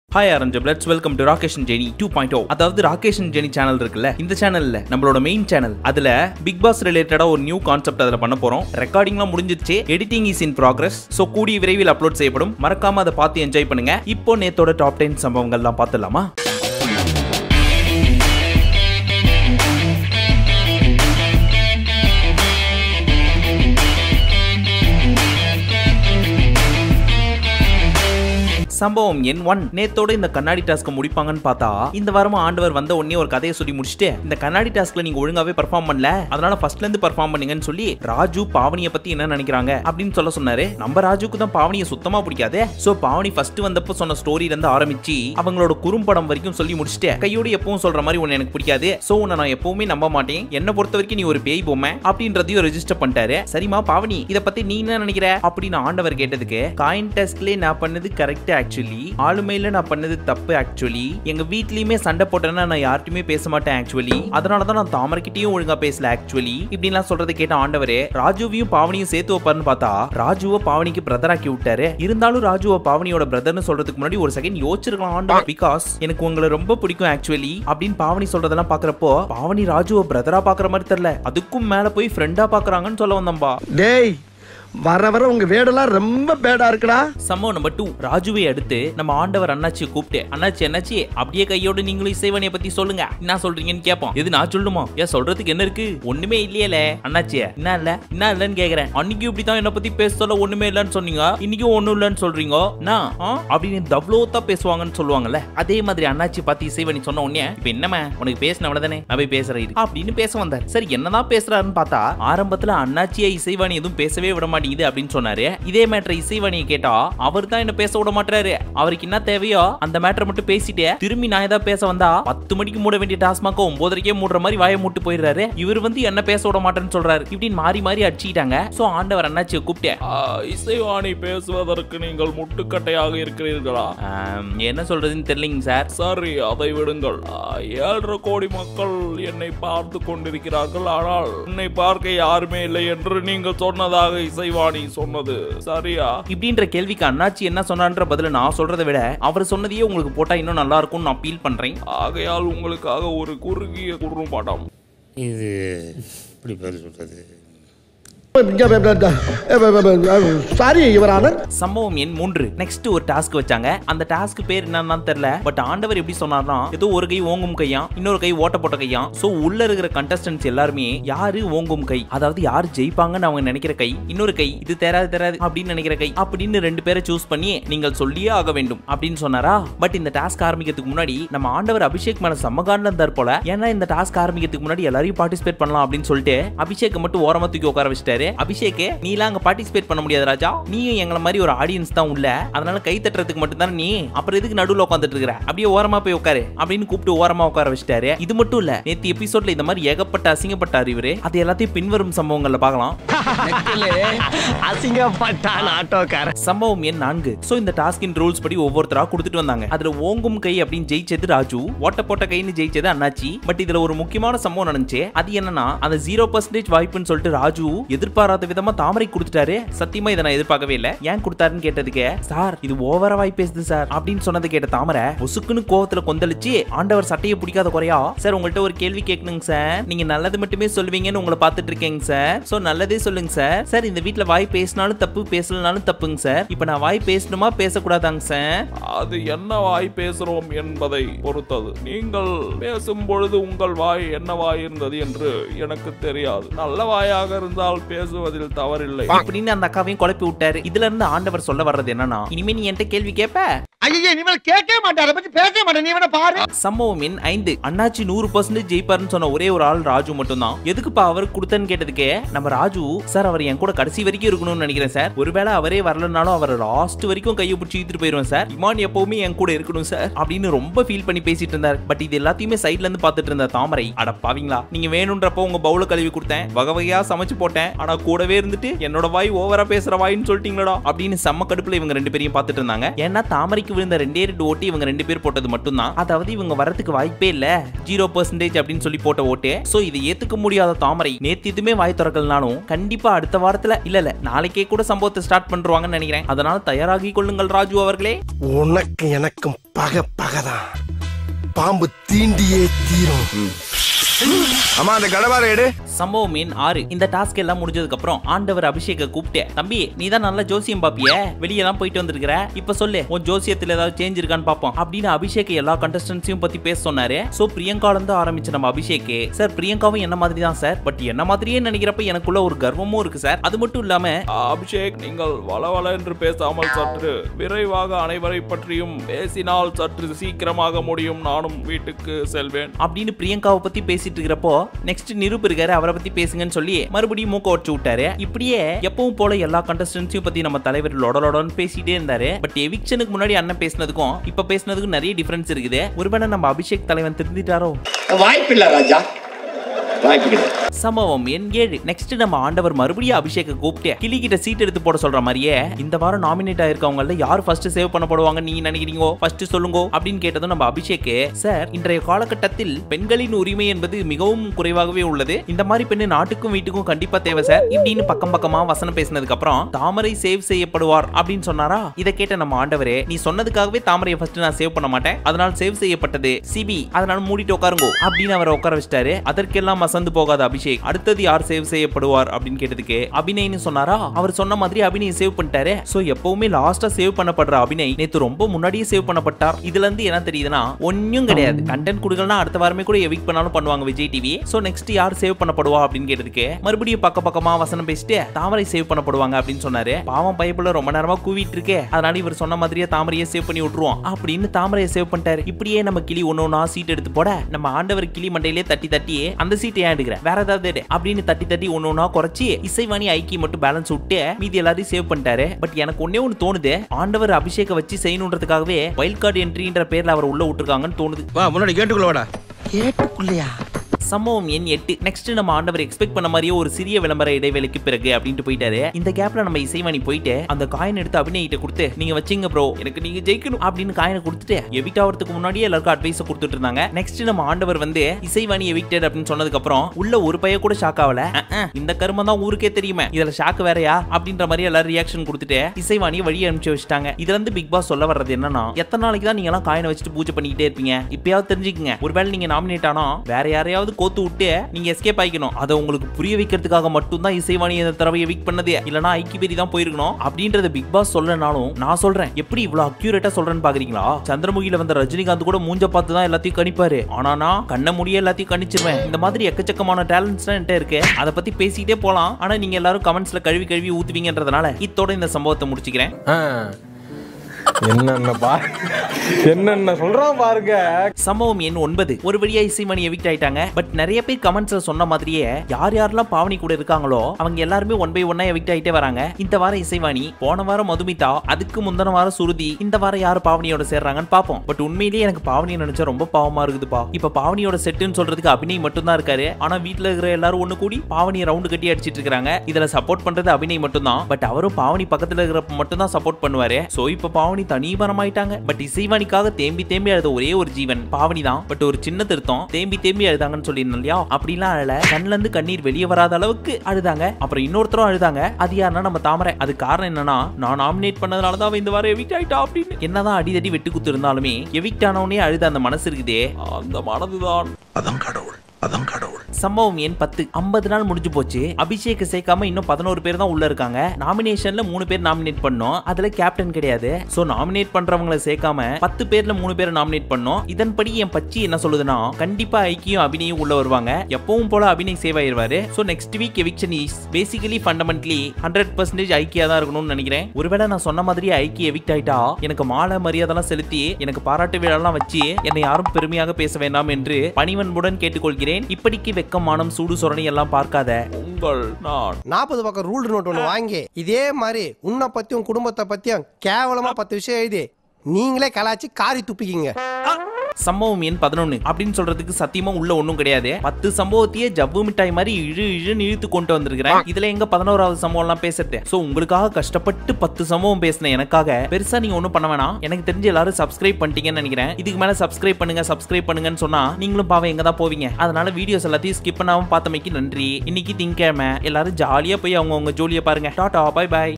Hi அரஞ்சபிளட்ஸ் welcome to Rakesh Jeni two point O அதாவது Rakesh Jeni channel இருக்குல்ல இந்த சேனல்ல நம்மளோட மெயின் சேனல் அதுல பிக் பாஸ் ரிலேட்டடா ஒரு நியூ கான்செப்ட் அதுல பண்ண போறோம் ரெக்கார்டிங்லாம் முடிஞ்சிருச்சு editing is in progress so கூடிய விரைவில் அப்லோட் செய்யப்படும் மறக்காம அதை பார்த்து என்ஜாய் பண்ணுங்க இப்போ நேத்தோட டாப் டென் சம்பவங்கள்லாம் பார்த்துடலாமா சம்பவம் எண் ஒன் நேத்தோட இந்த கண்ணாடி டாஸ்க் முடிப்பாங்கன்னு பார்த்தா இந்த வாரமும் ஆண்டவர் வந்த உடனே ஒரு கதையை சொல்லி முடிச்சுட்டு இந்த கண்ணாடி டாஸ்க்ல நீங்க ஒழுங்காவே பெர்ஃபார்ம் பண்ணல அதனால ஃபர்ஸ்ட்ல இருந்து பெர்ஃபார்ம் பண்ணுங்கன்னு சொல்லி ராஜு பாவனியை பத்தி என்ன நினைக்கிறாங்க அப்படின்னு சொல்ல சொன்னாரு நம்ம ராஜுக்கு தான் பாவனியை சுத்தமா பிடிக்காதே சோ பாவனி ஃபர்ஸ்ட் வந்தப்போ சொன்ன ஸ்டோரியில இருந்து ஆரம்பிச்சு அவங்களோட குறும்படம் வரைக்கும் சொல்லி முடிச்சுட்டு கையோடு எப்பவும் சொல்ற மாதிரி உன்னை எனக்கு பிடிக்காது சோ உன்னை நான் எப்பவுமே நம்ப மாட்டேன் என்ன பொறுத்த வரைக்கும் நீ ஒரு பேய் பொம்மை அப்படின்றதையும் ரெஜிஸ்டர் பண்ணிட்டாரு சரிமா பாவனி இத பத்தி நீ என்ன நினைக்கிற அப்படின்னு ஆண்டவர் கேட்டதுக்கு காயின் டெஸ்ட்லயே நான் பண்ணது கரெக்ட் ஆக்சுவலி ஆளுமையில நான் பண்ணது தப்பு ஆக்சுவலி எங்க வீட்லயுமே சண்டை போட்டேன்னா நான் யார்ட்டுமே பேச மாட்டேன் ஆக்சுவலி அதனால தான் நான் தாமரைக்கிட்டயும் ஒழுங்கா பேசல ஆக்சுவலி இப்படிலாம் சொல்றதை கேட்ட ஆண்டவரே ராஜுவையும் பாவனியும் சேர்த்து வைப்பாருன்னு பார்த்தா ராஜுவை பாவனிக்கு பிரதர் ஆக்கி விட்டாரு இருந்தாலும் ராஜுவை பாவனியோட பிரதர்னு சொல்றதுக்கு முன்னாடி ஒரு செகண்ட் யோசிச்சிருக்கலாம் ஆண்டவர் பிகாஸ் எனக்கு உங்களை ரொம்ப பிடிக்கும் ஆக்சுவலி அப்படின்னு பாவனி சொல்றதெல்லாம் பாக்குறப்போ பாவனி ராஜுவை பிரதரா பாக்குற மாதிரி தெரியல அதுக்கும் மேல போய் ஃப்ரெண்டா பாக்குறாங்கன்னு சொல்ல வந்தம்பா டேய் வர வர உங்க வேடெல்லாம் ரொம்ப பேடா இருக்குடா சம்பவம் நம்பர் டூ ராஜுவை அடுத்து நம்ம ஆண்டவர் அண்ணாச்சியை கூப்பிட்டு அண்ணாச்சி அண்ணாச்சி அப்படியே கையோட நீங்களும் இசைவனைய பத்தி சொல்லுங்க என்ன சொல்றீங்கன்னு கேட்போம் எது நான் சொல்லணுமா ஏன் சொல்றதுக்கு என்ன இருக்கு ஒண்ணுமே இல்லையல அண்ணாச்சிய என்ன இல்ல என்ன இல்லன்னு கேக்குறேன் அன்னைக்கு இப்படித்தான் என்ன பத்தி பேச சொல்ல ஒண்ணுமே இல்லன்னு சொன்னீங்க இன்னைக்கும் ஒண்ணும் இல்லன்னு சொல்றீங்க நான் ஆ? அப்படின்னு தவ்ளோத்தா பேசுவாங்கன்னு சொல்லுவாங்கல்ல அதே மாதிரி அண்ணாச்சி பார்த்து இசைவனி சொன்ன உடனே இப்ப என்னமா உனக்கு பேசினவன தானே நான் போய் பேசுறேன் இரு. அப்படின்னு பேச வந்தார் சரி என்னதான் பேசுறாருன்னு பார்த்தா ஆரம்பத்துல அண்ணாச்சியை இசைவாணி எதுவும் பேசவே விட மாட்டேங்குது அப்படின்னு சொன்னாரு இதே மேட்டர் இசைவாணியை கேட்டா அவர் தான் என்ன பேச விட மாட்டாரு அவருக்கு என்ன தேவையோ அந்த மேட்டரை மட்டும் பேசிட்டு திரும்பி நான் ஏதாவது பேச வந்தா பத்து மணிக்கு மூட வேண்டிய டாஸ்மாக ஒன்பதரைக்கே மூடுற மாதிரி வாயை மூட்டு போயிடுறாரு இவர் வந்து என்ன பேச விட மாட்டேன்னு சொல்றாரு இப்படின்னு மாறி மாறி அடிச்சிட்டாங்க சோ ஆண்டவர் அண்ணாச்சியை கூப்பிட்டு ஆ, இசைவாணி பேசுவதற்கு நீங்கள் முட்டுக்கட்டையாக இருக்கிறீர்களா "ஆம், என்ன சொல்றதுன்னு தெரியலைங்க சார் சரி அதை விடுங்கள் ஆ, ஏழரை கோடி மக்கள் என்னை பார்த்து கொண்டிருக்கிறார்கள் ஆனால் என்னை பார்க்க யாருமே இல்லை என்று நீங்கள் சொன்னதாக இசைவாணி சொன்னது சரியா இப்படின்ற கேள்விக்கு அண்ணாச்சி என்ன சொன்னான்ற பதில நான் சொல்றதை விட அவர் சொன்னதையே உங்களுக்கு போட்டா இன்னும் நல்லா இருக்கும்னு நான் ஃபீல் பண்றேன் ஆகையால் உங்களுக்காக ஒரு குறுகிய குறும்படம் இது எப்படி பேர் சொல்றது சாரி இவரான சம்பவம் எண் மூன்று நெக்ஸ்ட் ஒரு டாஸ்க் வச்சாங்க அந்த டாஸ்க் பேர் என்னன்னு தெரியல பட் ஆண்டவர் எப்படி சொன்னார்னா ஏதோ ஒரு கை ஓங்கும் கையா இன்னொரு கை ஓட்ட போட்ட கையா சோ உள்ள இருக்கிற கண்டஸ்டன்ஸ் எல்லாருமே யாரு ஓங்கும் கை அதாவது யாரு ஜெயிப்பாங்கன்னு அவங்க நினைக்கிற கை இன்னொரு கை இது தெராது தெராது அப்படின்னு நினைக்கிற கை அப்படின்னு ரெண்டு பேரை சூஸ் பண்ணி நீங்கள் சொல்லியே ஆக வேண்டும் அப்படின்னு சொன்னாரா பட் இந்த டாஸ்க் ஆரம்பிக்கிறதுக்கு முன்னாடி நம்ம ஆண்டவர் அபிஷேக் மேல சம்மகாண்டம் இருந்தார் போல ஏன்னா இந்த டாஸ்க் ஆரம்பிக்கிறதுக்கு முன்னாடி எல்லாரையும் பார்ட்டிசிபேட் பண்ணலாம் அப்படின்னு சொல்லிட்டு அபிஷேக் மட்டும் ஓரமா தூக்கி உட்கார வச்சிட்டாரு அபிஷேக் நீலாம் அங்க பார்ட்டிசிபேட் பண்ண முடியாது ராஜா நீயும் எங்களை மாதிரி ஒரு ஆடியன்ஸ் தான் உள்ள அதனால கை தட்டுறதுக்கு மட்டும் தானே நீ அப்புறம் எதுக்கு நடுவுல உட்காந்துட்டு இருக்கிற அப்படியே ஓரமா போய் உட்காரு அப்படின்னு கூப்பிட்டு ஓரமா உட்கார வச்சிட்டாரு இது மட்டும் இல்ல நேத்து எபிசோட்ல இந்த மாதிரி ஏகப்பட்ட அசிங்கப்பட்டார் இவரு அது எல்லாத்தையும் பின்வரும் சம்பவங்கள்ல பார்க்கலாம் அசிங்கப்பட்டான் ஆட்டோக்கார சம்பவம் எண் நான்கு சோ இந்த டாஸ்கின் ரூல்ஸ் படி ஒவ்வொருத்தரா கொடுத்துட்டு வந்தாங்க அதுல ஓங்கும் கை அப்படின்னு ஜெயிச்சது ராஜு ஓட்ட போட்ட கைன்னு ஜெயிச்சது அண்ணாச்சி பட் இதுல ஒரு முக்கியமான சம்பவம் நடந்துச்சு அது என்னன்னா அந்த ஜீரோ பர்சன்டேஜ் வாய்ப்புன்னு சொல்லிட்டு ராஜு எதிர்பாராத விதமா தாமரை கொடுத்துட்டாரு சத்தியமா இதை நான் எதிர்பார்க்கவே இல்ல ஏன் கொடுத்தாருன்னு கேட்டதுக்கு சார் இது ஓவரா வாய் பேசுது சார் அப்படின்னு சொன்னது கேட்ட தாமரை ஒசுக்குன்னு கோவத்துல கொந்தளிச்சு ஆண்டவர் சட்டையை பிடிக்காத குறையா சார் உங்கள்ட்ட ஒரு கேள்வி கேட்கணுங்க சார் நீங்க நல்லது மட்டுமே சொல்லுவீங்கன்னு உங்களை பார்த்துட்டு இருக்கேங்க சார் சோ நல்லதே சொல்லுங்க சார் சார் இந்த வீட்ல வாய் பேசினாலும் தப்பு பேசலனாலும் தப்புங்க சார் இப்போ நான் வாய் பேசணுமா பேசக்கூடாதாங்க சார் அது என்ன வாய் பேசுறோம் என்பதை பொறுத்தது நீங்கள் பேசும் பொழுது உங்கள் வாய் என்ன வாய் இருந்தது என்று எனக்கு தெரியாது நல்ல வாயாக இருந்தால் பேசுவதில் தவறில்லை அப்படின்னு அந்த அக்காவையும் குழப்பி விட்டாரு இதுல இருந்து ஆண்டவர் சொல்ல வர்றது என்னன்னா இனிமே நீ என்கிட்ட கேள்வி கேட்ப ஐயா இனிமேல் கேட்கவே மாட்டார பத்தி பேசவே மாட்டேன் நீ வேணா பாரு சம்பவம் எண் ஐந்து அண்ணாச்சி நூறு பர்சன்டேஜ் ஜெயிப்பாருன்னு சொன்ன ஒரே ஒரு ஆள் ராஜு மட்டும்தான் எதுக்குப்பா அவருக்கு கொடுத்தேன்னு கேட்டதுக்கே நம்ம ராஜு சார் அவர் என் கூட கடைசி வரைக்கும் இருக்கணும்னு நினைக்கிறேன் சார் ஒருவேளை அவரே வரலனாலும் அவர் லாஸ்ட் வரைக்கும் கையை பிடிச்சி இழுத்துட்டு போயிருவேன் சார் இமான் எப்பவுமே என் கூட இருக்கணும் சார் அப்படின்னு ரொம்ப ஃபீல் பண்ணி பேசிட்டு இருந்தார் பட் இது எல்லாத்தையுமே சைட்ல இருந்து பார்த்துட்டு இருந்த தாமரை அட பாவீங்களா நீங்க வேணும்ன்றப்போ உங்க பவுல கழுவி கொடுத்தேன் வகை வகையா சமைச்சு போட்டேன் ஆனா கூடவே இருந்துட்டு என்னோட வாய் ஓவரா பேசுற வாயின்னு சொல்லிட்டீங்களா அப்படின்னு செம்ம கடுப்புல இவங்க ரெண்டு பேரையும் பார்த்துட்டு இருந்தாங்க ஏன்னா தாமரைக்கு விழுந்த ரெண்டே ரெண்டு ஓட்டு இவங்க ரெண்டு பேர் போட்டது மட்டும்தான் அதாவது இவங்க வரதுக்கு வாய்ப்பே இல்ல ஜீரோ பர்சன்டேஜ் அப்படின்னு சொல்லி போட்ட ஓட்டு சோ இதை ஏத்துக்க முடியாத தாமரை நேத்து எதுவுமே வாய் திறக்கலனாலும் கண்டிப்பா அடுத்த வாரத்துல இல்ல இல்ல நாளைக்கே கூட சம்பவத்தை ஸ்டார்ட் பண்றாங்கன்னு நினைக்கிறேன் அதனால தயாராகி கொள்ளுங்கள் ராஜு அவர்களே உனக்கு எனக்கும் பகை பகைதான் பாம்பு தீண்டியே தீரும் அம்மா அந்த கடவார எடு சம்பவம் எண் ஆறு இந்த டாஸ்க் எல்லாம் முடிஞ்சதுக்கு அப்புறம் ஆண்டவர் அபிஷேக கூப்பிட்டு தம்பி நீ தான் நல்ல ஜோசியம் பாப்பிய வெளியெல்லாம் போயிட்டு வந்திருக்கிற இப்ப சொல்லு உன் ஜோசியத்துல ஏதாவது சேஞ்ச் இருக்கான்னு பாப்போம் அப்படின்னு அபிஷேக் எல்லா கண்டஸ்டன்ஸையும் பத்தி பேச சொன்னாரு சோ பிரியங்கால இருந்து ஆரம்பிச்ச நம்ம அபிஷேக் சார் பிரியங்காவும் என்ன மாதிரி தான் சார் பட் என்ன மாதிரியே நினைக்கிறப்ப எனக்குள்ள ஒரு கர்வமும் இருக்கு சார் அது மட்டும் இல்லாம அபிஷேக் நீங்கள் வளவள என்று பேசாமல் சற்று விரைவாக அனைவரை பற்றியும் பேசினால் சற்று சீக்கிரமாக முடியும் நானும் வீட்டுக்கு செல்வேன் அப்படின்னு பிரியங்காவை பத்தி பேசிட்டு இருக்கிறப்போ நெக்ஸ்ட் நிருப் இருக்காரு அவரை பத்தி பேசுங்கன்னு சொல்லி மறுபடியும் மூக்க உடச்சு விட்டாரு இப்படியே எப்பவும் போல எல்லா கண்டஸ்டன்ஸையும் பத்தி நம்ம தலைவர் லொடலொடன்னு பேசிட்டே இருந்தாரு பட் எவிக்ஷனுக்கு முன்னாடி அண்ணன் பேசினதுக்கும் இப்ப பேசினதுக்கும் நிறைய டிஃபரன்ஸ் இருக்குது ஒருவேளை நம்ம அபிஷேக் தலைவன் திருந்திட்டாரோ வாய்ப்பில்லை ராஜா வாய்ப்பு கிடையாது சம்பவம் எண் ஏழு நெக்ஸ்ட் நம்ம ஆண்டவர் மறுபடியும் அபிஷேக்க கூப்பிட்டு கிளி கிட்ட சீட் எடுத்து போட சொல்ற மாதிரியே இந்த வாரம் நாமினேட் ஆயிருக்கவங்கள யார் ஃபர்ஸ்ட் சேவ் பண்ணப்படுவாங்க நீங்க நினைக்கிறீங்க ஃபர்ஸ்ட் சொல்லுங்க அப்படின்னு கேட்டதும் நம்ம அபிஷேக் சார் இன்றைய காலகட்டத்தில் பெண்களின் உரிமை என்பது மிகவும் குறைவாகவே உள்ளது இந்த மாதிரி பெண்ணு நாட்டுக்கும் வீட்டுக்கும் கண்டிப்பா தேவை சார் இப்படின்னு பக்கம் பக்கமா வசனம் பேசினதுக்கு அப்புறம் தாமரை சேவ் செய்யப்படுவார் அப்படின்னு சொன்னாரா இதை கேட்ட நம்ம ஆண்டவரே நீ சொன்னதுக்காகவே தாமரையை ஃபர்ஸ்ட் நான் சேவ் பண்ண மாட்டேன் அதனால் சேவ் செய்யப்பட்டது சிபி அதனால மூடிட்டு உட்காருங்கோ அப்படின்னு அவரை உட்கார வச்சிட்டாரு அதற்கெல்லாம் மசந்து போகாத அபிஷேக் அடுத்தது யார் சேவ் செய்யப்படுவார் அப்படின்னு கேட்டதுக்கு அபிநய்னு சொன்னாரா அவர் சொன்ன மாதிரி அபிநய் சேவ் பண்ணிட்டாரு சோ எப்பவுமே லாஸ்டா சேவ் பண்ணப்படுற அபிநய் நேத்து ரொம்ப முன்னாடியே சேவ் பண்ணப்பட்டார் இதுல இருந்து என்ன தெரியுதுன்னா ஒன்னும் கிடையாது கண்டென்ட் கொடுக்கலாம் அடுத்த வாரமே கூட எவிக் பண்ணாலும் பண்ணுவாங்க விஜய் டிவி சோ நெக்ஸ்ட் யார் சேவ் பண்ணப்படுவா அப்படின்னு கேட்டதுக்கு மறுபடியும் பக்க பக்கமா வசனம் பேசிட்டு தாமரை சேவ் பண்ணப்படுவாங்க அப்படின்னு சொன்னாரு பாவம் பைபிள் ரொம்ப நேரமா கூவிட்டு இருக்கே அதனால இவர் சொன்ன மாதிரியே தாமரையை சேவ் பண்ணி விட்டுருவோம் அப்படின்னு தாமரையை சேவ் பண்ணிட்டாரு இப்படியே நம்ம கிளி ஒன்னு ஒன்னா சீட் எடுத்து போட நம்ம ஆண்டவர் கிளி மண்டையிலே தட்டி தட்டி அந்த சீட்டை ஏன் எடுக்கிற வேற ஏதாவது எடு அப்படின்னு தட்டி தட்டி ஒன்னு ஒன்னா குறைச்சி இசைவாணி ஐக்கி மட்டும் பேலன்ஸ் விட்டு மீதி எல்லாத்தையும் சேவ் பண்ணிட்டாரு பட் எனக்கு ஒன்னே ஒன்னு தோணுது ஆண்டவர் அபிஷேக வச்சு செய்யணுன்றதுக்காகவே வைல்ட் கார்டு என்ட்ரின்ற பேர்ல அவர் உள்ள விட்டுருக்காங்கன்னு தோணுது வா முன்னாடி கேட்டுக்குள்ள வாடா கேட்டுக்குள்ளையா சம்பவம் எண் எட்டு நெக்ஸ்ட் நம்ம ஆண்டவர் எக்ஸ்பெக்ட் பண்ண மாதிரியே ஒரு சிறிய விளம்பர இடைவேளைக்கு பிறகு அப்படின்ட்டு போயிட்டாரு இந்த கேப்ல நம்ம இசைவாணி போயிட்டு அந்த காயின் எடுத்து அபிநயிட்ட கொடுத்து நீங்க வச்சீங்க ப்ரோ எனக்கு நீங்க ஜெயிக்கணும் அப்படின்னு காயினை கொடுத்துட்டு எவிக்ட் ஆகிறதுக்கு முன்னாடியே எல்லாருக்கும் அட்வைஸ் கொடுத்துட்டு இருந்தாங்க நெக்ஸ்ட் நம்ம ஆண்டவர் வந்து இசைவாணி எவிக்டட் அப்படின்னு சொன்னதுக்கு அப்புறம் உள்ள ஒரு பைய கூட ஷாக் ஆகல அஹ், அஹ், இந்த கருமம் தான் ஊருக்கே தெரியுமே இதுல ஷாக் வேறயா அப்படின்ற மாதிரி எல்லாரும் ரியாக்ஷன் கொடுத்துட்டு இசைவாணியை வழி அனுப்பிச்சு வச்சுட்டாங்க இதுல இருந்து பிக் பாஸ் சொல்ல வர்றது என்னன்னா எத்தனை நாளைக்கு தான் நீங்க எல்லாம் காயினை வச்சுட்டு பூஜை பண்ணிக்கிட்டே இருப்பீங்க இப்பயாவது தெரிஞ்சுக்கங்க ஒருவேளை நீங்க நாமினேட் ஆனா வேற யாரையாவது கோத்து விட்டு நீங்க எஸ்கேப் ஆயிக்கணும் அதை உங்களுக்கு புரிய வைக்கிறதுக்காக மட்டும்தான் இசைவாணி இந்த தடவை எவிக் பண்ணது இல்லனா ஐக்கி பெரி தான் போயிருக்கணும் அப்படின்றத பிக் பாஸ் சொல்லனாலும் நான் சொல்றேன் எப்படி இவ்வளவு அக்யூரேட்டா சொல்றேன்னு பாக்குறீங்களா சந்திரமுகில வந்த ரஜினிகாந்த் கூட மூஞ்ச பார்த்து தான் எல்லாத்தையும் கணிப்பாரு ஆனா நான் கண்ண முடிய எல்லாத்தையும் கணிச்சிருவேன் இந்த மாதிரி எக்கச்சக்கமான டேலண்ட்ஸ் என்கிட்ட இருக்கு அதை பத்தி பேசிக்கிட்டே போலாம் ஆனா நீங்க எல்லாரும் கமெண்ட்ஸ்ல கழுவி கழுவி ஊத்துவீங்கன்றதுனால இத்தோட இந்த சம்பவத்தை முடிச்சுக்கிறேன் என்னென்ன பா என்னென்ன சொல்றான் பாருங்க சம்பவம் எண் ஒன்பது ஒரு வழியா இசைமணி எவிக்ட் ஆயிட்டாங்க பட் நிறைய பேர் கமெண்ட்ஸ்ல சொன்ன மாதிரியே யார் யாரெல்லாம் பாவனி கூட இருக்காங்களோ அவங்க எல்லாருமே ஒன் பை ஒன்னா எவிக்ட் ஆயிட்டே வராங்க இந்த வாரம் இசைவாணி போன வாரம் மதுமிதா அதுக்கு முந்தின வாரம் சுருதி இந்த வாரம் யார் பாவனியோட சேர்றாங்கன்னு பாப்போம் பட் உண்மையிலேயே எனக்கு பாவனியை நினைச்சா ரொம்ப பாவமா இருக்குதுப்பா இப்ப பாவனியோட செட்டுன்னு சொல்றதுக்கு அபிநய் மட்டும் தான் இருக்காரு ஆனா வீட்ல இருக்கிற எல்லாரும் ஒண்ணு கூடி பாவனியை ரவுண்டு கட்டி அடிச்சிட்டு இருக்காங்க இதுல சப்போர்ட் பண்றது அபிநய் மட்டும் தான் பட் அவரும் பாவனி பக்கத்துல இருக்கிறப்ப மட்டும் தான் சப்போர்ட் பண்ணுவாரு சோ இப்ப பாவனி தனிபரமாயிட்டாங்க பட் இசைவாணிக்காக தேம்பி தேம்பி அழுத ஒரே ஒரு ஜீவன் பாவனி தான் பட் ஒரு சின்ன திருத்தம் தேம்பி தேம்பி அழுதாங்கன்னு சொல்லியிருந்தோம் இல்லையா அப்படிலாம் அழல கண்ணுல இருந்து கண்ணீர் வெளியே வராத அளவுக்கு அழுதாங்க அப்புறம் இன்னொருத்தரும் அழுதாங்க அது யாருன்னா நம்ம தாமரை அது காரணம் என்னன்னா நான் நாமினேட் பண்ணதுனால தான் அவ இந்த வாரம் எவிக்ட் ஆயிட்டா அப்படின்னு என்னதான் அடிதடி வெட்டு குத்து இருந்தாலுமே எவிக்ட் ஆனவனே அழுத அந்த மனசு இருக்குதே அந்த மனதுதான் அதான் கடவுள் அதான் கடவுள் சம்பவம் எண் பத்து ஐம்பது நாள் முடிஞ்சு போச்சு அபிஷேக் சேர்க்காம இன்னும் பதினோரு பேர் தான் உள்ள இருக்காங்க நாமினேஷன்ல மூணு பேர் நாமினேட் பண்ணோம் அதுல கேப்டன் கிடையாது சோ நாமினேட் பண்றவங்கள சேர்க்காம பத்து பேர்ல மூணு பேரை நாமினேட் பண்ணோம் இதன்படி என் பச்சி என்ன சொல்லுதுன்னா கண்டிப்பா ஐக்கியும் அபிநயும் உள்ள வருவாங்க எப்பவும் போல அபிநய் சேவ் ஆயிருவாரு so next week eviction is basically fundamentally hundred percentage ஐக்கியா தான் இருக்கணும்னு நினைக்கிறேன் ஒருவேளை நான் சொன்ன மாதிரி ஐக்கி எவிக்ட் ஆயிட்டா எனக்கு மாலை மரியாதைலாம் செலுத்தி எனக்கு பாராட்டு விழாலாம் வச்சு என்னை யாரும் பெருமையாக பேச வேண்டாம் என்று பணிவன்புடன் கேட்டுக்கொள்கிறேன் இப்படிக்கு வெக்கம் மானம் சூடு சொரணை எல்லாம் பார்க்காத உங்கள் நான் நாற்பது பக்கம் ரூல் நோட் ஒன்று வாங்கி இதே மாதிரி உன்னை பத்தியும் குடும்பத்தை பத்தியும் கேவலமா பத்து விஷயம் எழுதி நீங்களே கலாச்சி காரி துப்பிக்கிங்க சம்பவம் எண் பதினொன்னு அப்படின்னு சொல்றதுக்கு சத்தியமா உள்ள ஒண்ணும் கிடையாது பத்து சம்பவத்தையே ஜவ்வு மிட்டாய் மாதிரி இழு இழுன்னு இழுத்து கொண்டு வந்திருக்கிறேன் இதுல எங்க பதினோராவது சம்பவம் எல்லாம் பேசுறது சோ உங்களுக்காக கஷ்டப்பட்டு பத்து சம்பவம் பேசின எனக்காக பெருசா நீங்க ஒண்ணும் பண்ண வேணாம் எனக்கு தெரிஞ்சு எல்லாரும் சப்ஸ்கிரைப் பண்ணிட்டீங்கன்னு நினைக்கிறேன் இதுக்கு மேல சப்ஸ்கிரைப் பண்ணுங்க சப்ஸ்கிரைப் பண்ணுங்கன்னு சொன்னா நீங்களும் பாவம் எங்க தான் போவீங்க அதனால வீடியோஸ் எல்லாத்தையும் ஸ்கிப் பண்ணாம பார்த்தமைக்கு நன்றி இன்னைக்கு திங்கக்கிழமை எல்லாரும் ஜாலியா போய் அவங்க உங்க ஜோலியை பாருங்க டாடா பை பை